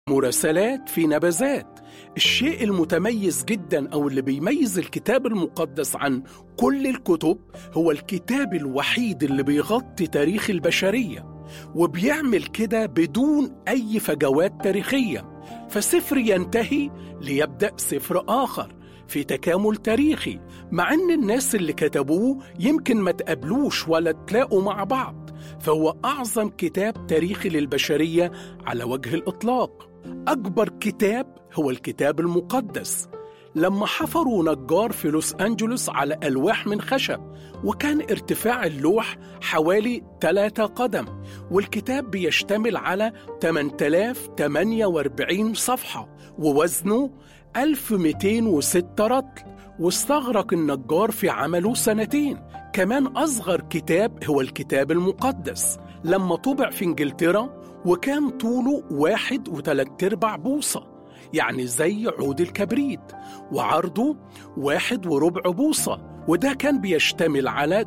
مراسلات في نبذات الشيء المتميز جدا او اللي بيميز الكتاب المقدس عن كل الكتب هو الكتاب الوحيد اللي بيغطي تاريخ البشريه وبيعمل كده بدون اي فجوات تاريخيه فسفر ينتهي ليبدا سفر اخر في تكامل تاريخي مع ان الناس اللي كتبوه يمكن ما تقابلوش ولا تلاقوا مع بعض فهو اعظم كتاب تاريخي للبشريه على وجه الاطلاق اكبر كتاب هو الكتاب المقدس لما حفروا نجار في لوس أنجلوس على ألواح من خشب وكان ارتفاع اللوح حوالي 3 قدم والكتاب بيشتمل على 8048 صفحة ووزنه 1206 رطل واستغرق النجار في عمله سنتين كمان أصغر كتاب هو الكتاب المقدس لما طبع في إنجلترا وكان طوله واحد وثلاث أرباع بوصة يعني زي عود الكبريت وعرضه واحد وربع بوصة وده كان بيشتمل على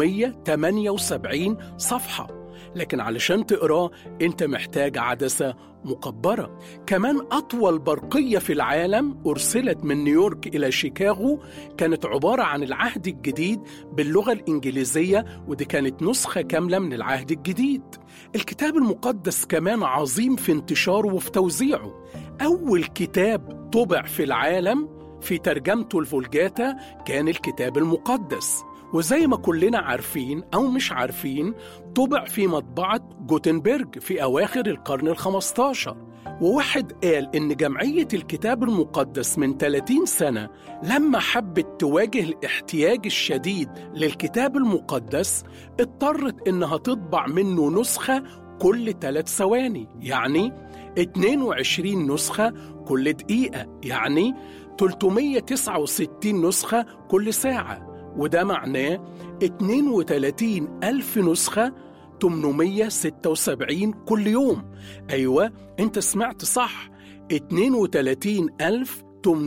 878 صفحة لكن علشان تقراه انت محتاج عدسة مكبرة كمان أطول برقية في العالم أرسلت من نيويورك إلى شيكاغو كانت عبارة عن العهد الجديد باللغة الإنجليزية ودي كانت نسخة كاملة من العهد الجديد الكتاب المقدس كمان عظيم في انتشاره وفي توزيعه أول كتاب طبع في العالم في ترجمته الفولجاتا كان الكتاب المقدس وزي ما كلنا عارفين أو مش عارفين طبع في مطبعة جوتنبرج في أواخر القرن الخمستاشر وواحد قال إن جمعية الكتاب المقدس من 30 سنة لما حبت تواجه الاحتياج الشديد للكتاب المقدس اضطرت إنها تطبع منه نسخة كل ثلاث ثواني يعني 22 نسخة كل دقيقة يعني 369 نسخة كل ساعة وده معناه 32 ألف نسخة 876 كل يوم أيوة أنت سمعت صح 32 ألف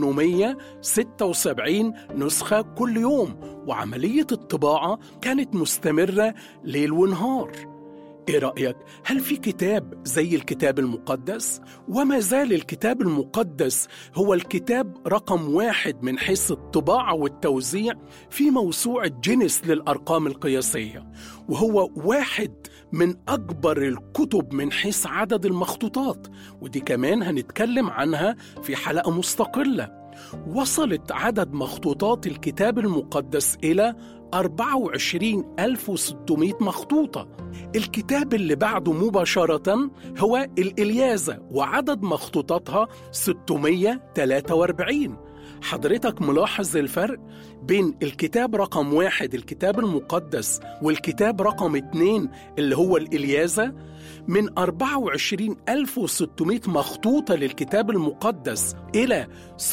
876 نسخة كل يوم وعملية الطباعة كانت مستمرة ليل ونهار ايه رأيك؟ هل في كتاب زي الكتاب المقدس؟ وما زال الكتاب المقدس هو الكتاب رقم واحد من حيث الطباعة والتوزيع في موسوعة جينيس للأرقام القياسية وهو واحد من أكبر الكتب من حيث عدد المخطوطات ودي كمان هنتكلم عنها في حلقة مستقلة وصلت عدد مخطوطات الكتاب المقدس إلى 24600 مخطوطة الكتاب اللي بعده مباشرة هو الإلياذة وعدد مخطوطاتها 643 حضرتك ملاحظ الفرق بين الكتاب رقم واحد الكتاب المقدس والكتاب رقم اتنين اللي هو الإلياذة من 24600 مخطوطة للكتاب المقدس إلى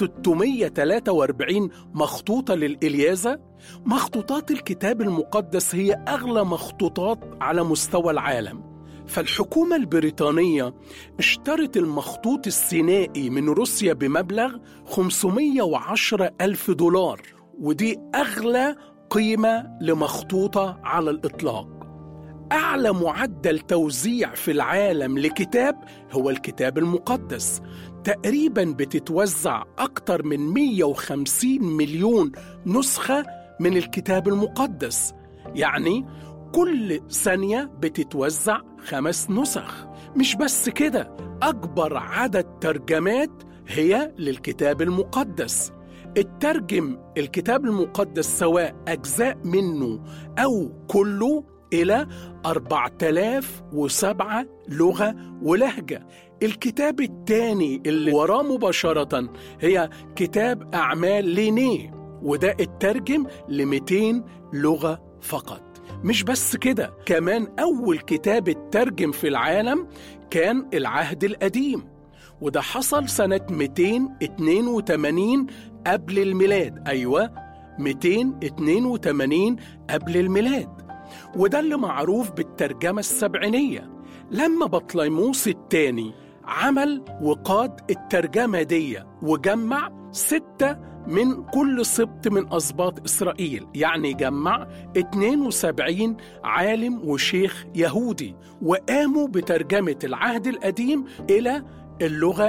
643 مخطوطة للإلياذة مخطوطات الكتاب المقدس هي أغلى مخطوطات على مستوى العالم فالحكومة البريطانية اشترت المخطوط السينائي من روسيا بمبلغ 510 ألف دولار ودي أغلى قيمة لمخطوطة على الإطلاق أعلى معدل توزيع في العالم لكتاب هو الكتاب المقدس تقريبا بتتوزع أكثر من 150 مليون نسخة من الكتاب المقدس يعني كل ثانية بتتوزع خمس نسخ مش بس كده أكبر عدد ترجمات هي للكتاب المقدس الترجم الكتاب المقدس سواء أجزاء منه أو كله إلى 4007 لغة ولهجة الكتاب الثاني اللي وراه مباشرة هي كتاب أعمال لينيه وده اترجم ل 200 لغة فقط مش بس كده كمان أول كتاب اترجم في العالم كان العهد القديم وده حصل سنة 282 قبل الميلاد أيوة 282 قبل الميلاد وده اللي معروف بالترجمة السبعينية لما بطليموس الثاني عمل وقاد الترجمة دي وجمع ستة من كل سبط من أسباط إسرائيل يعني جمع 72 عالم وشيخ يهودي وقاموا بترجمة العهد القديم إلى اللغة